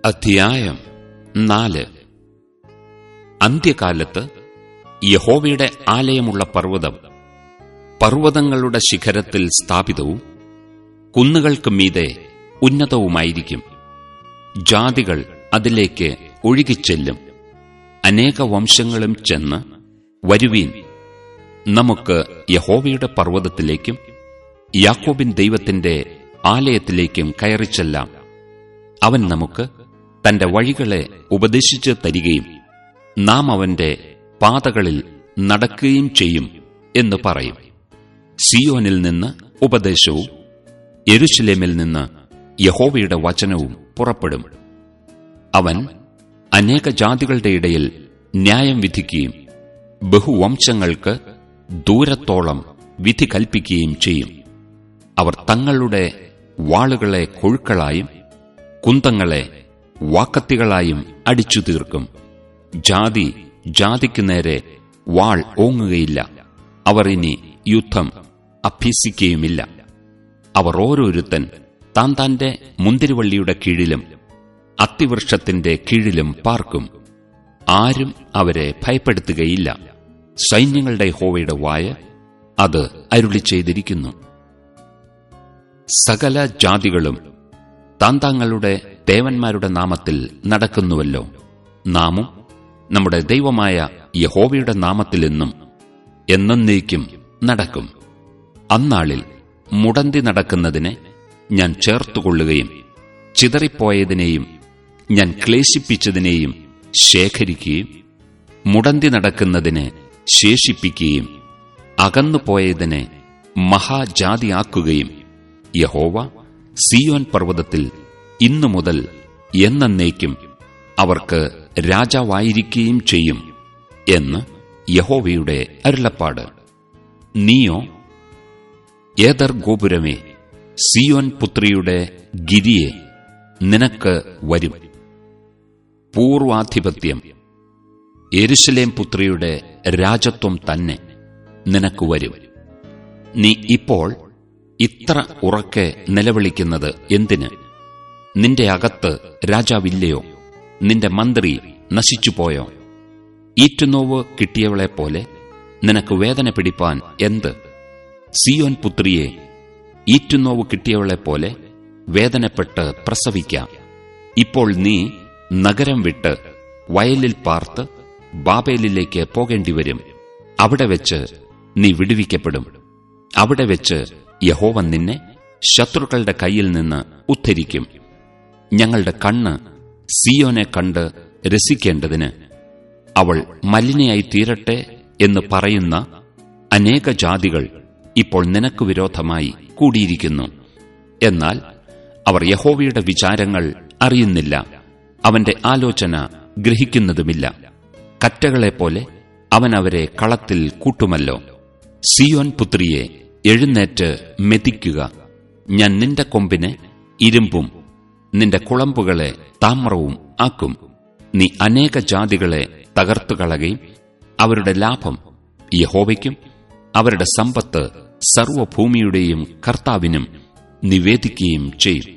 അധ്യായം നാല് അന്ത്യകാലത്ത് യഹോവയുടെ ആലയമുള്ള പർവ്വതം പർവ്വതങ്ങളുടെ ശിഖരത്തിൽ സ്ഥാപിതവും കുന്നുകൾക്ക് മീതെ ഉന്നതവുമായിരിക്കും ജാതികൾ അതിലേക്ക് ഒഴുകിച്ചെല്ലും അനേക വംശങ്ങളും ചെന്ന് വരുവീൻ നമുക്ക് യഹോവയുടെ പർവ്വതത്തിലേക്കും യാക്കോബിൻ ദൈവത്തിന്റെ ആലയത്തിലേക്കും കയറിച്ചെല്ലാം അവൻ നമുക്ക് തന്റെ വഴികളെ ഉപദേശിച്ച് തരികയും നാം അവന്റെ പാതകളിൽ നടക്കുകയും ചെയ്യും എന്ന് പറയും സിയോനിൽ നിന്ന് ഉപദേശവും യെരുശലേമിൽ നിന്ന് യഹോവയുടെ വചനവും പുറപ്പെടും അവൻ അനേക ജാതികളുടെ ഇടയിൽ ന്യായം വിധിക്കുകയും ബഹുവംശങ്ങൾക്ക് ദൂരത്തോളം വിധി കൽപ്പിക്കുകയും ചെയ്യും അവർ തങ്ങളുടെ വാളുകളെ കൊഴുക്കളായും കുന്തങ്ങളെ വാക്കത്തികളായും അടിച്ചു തീർക്കും ജാതി ജാതിക്കു നേരെ വാൾ ഓങ്ങുകയില്ല അവർ ഇനി യുദ്ധം അഭ്യസിക്കുകയുമില്ല അവർ ഓരോരുത്തൻ താൻ താന്റെ മുന്തിരിവള്ളിയുടെ കീഴിലും അത്തിവൃക്ഷത്തിന്റെ കീഴിലും പാർക്കും ആരും അവരെ ഭയപ്പെടുത്തുകയില്ല സൈന്യങ്ങളുടെ ഹോവയുടെ വായ അത് അരുളി ചെയ്തിരിക്കുന്നു സകല ജാതികളും താൻ താങ്കളുടെ ദേവന്മാരുടെ നാമത്തിൽ നടക്കുന്നുവല്ലോ നാമും നമ്മുടെ ദൈവമായ യഹോവയുടെ നാമത്തിലെന്നും എന്നേക്കും നടക്കും അന്നാളിൽ മുടന്തി നടക്കുന്നതിനെ ഞാൻ ചേർത്തുകൊള്ളുകയും ചിതറിപ്പോയതിനെയും ഞാൻ ക്ലേശിപ്പിച്ചതിനെയും ശേഖരിക്കുകയും മുടന്തി നടക്കുന്നതിനെ ശേഷിപ്പിക്കുകയും അകന്നുപോയതിനെ മഹാജാതിയാക്കുകയും യഹോവ സിയോൻ പർവ്വതത്തിൽ ഇന്നു മുതൽ എന്നേക്കും അവർക്ക് രാജാവായിരിക്കുകയും ചെയ്യും എന്ന് യഹോവയുടെ അരുളപ്പാട് നീയോ ഏതർ ഗോപുരമേ സിയോൻ പുത്രിയുടെ ഗിരിയെ നിനക്ക് വരും പൂർവാധിപത്യം എരുശലേം പുത്രിയുടെ രാജത്വം തന്നെ നിനക്ക് വരും നീ ഇപ്പോൾ ഇത്ര ഉറക്കെ നിലവിളിക്കുന്നത് എന്തിന് നിന്റെ അകത്ത് രാജാവില്ലയോ നിന്റെ മന്ത്രി നശിച്ചുപോയോ ഈറ്റുനോവ് കിട്ടിയവളെപ്പോലെ നിനക്ക് വേദന പിടിപ്പാൻ എന്ത് സിയോൻ പുത്രിയെ ഈറ്റുനോവ് കിട്ടിയവളെപ്പോലെ വേദനപ്പെട്ട് പ്രസവിക്കാം ഇപ്പോൾ നീ നഗരം വിട്ട് വയലിൽ പാർത്ത് ബാബേലിലേക്ക് പോകേണ്ടിവരും അവിടെ വെച്ച് നീ വിടുവിക്കപ്പെടും അവിടെ വെച്ച് യഹോവ നിന്നെ ശത്രുക്കളുടെ കയ്യിൽ നിന്ന് ഉദ്ധരിക്കും ഞങ്ങളുടെ കണ്ണ് സിയോനെ കണ്ട് രസിക്കേണ്ടതിന് അവൾ മലിനയായി തീരട്ടെ എന്ന് പറയുന്ന അനേക ജാതികൾ ഇപ്പോൾ നിനക്ക് വിരോധമായി കൂടിയിരിക്കുന്നു എന്നാൽ അവർ യഹോവയുടെ വിചാരങ്ങൾ അറിയുന്നില്ല അവന്റെ ആലോചന ഗ്രഹിക്കുന്നതുമില്ല കറ്റകളെപ്പോലെ അവൻ അവരെ കളത്തിൽ കൂട്ടുമല്ലോ സിയോൻ പുത്രിയെ എഴുന്നേറ്റ് മെതിക്കുക ഞാൻ നിന്റെ കൊമ്പിനെ ഇരുമ്പും നിന്റെ കുളമ്പുകളെ താമ്രവും ആക്കും നീ അനേക ജാതികളെ തകർത്തുകളകയും അവരുടെ ലാഭം യഹോവയ്ക്കും അവരുടെ സമ്പത്ത് സർവഭൂമിയുടെയും കർത്താവിനും നിവേദിക്കുകയും ചെയ്യും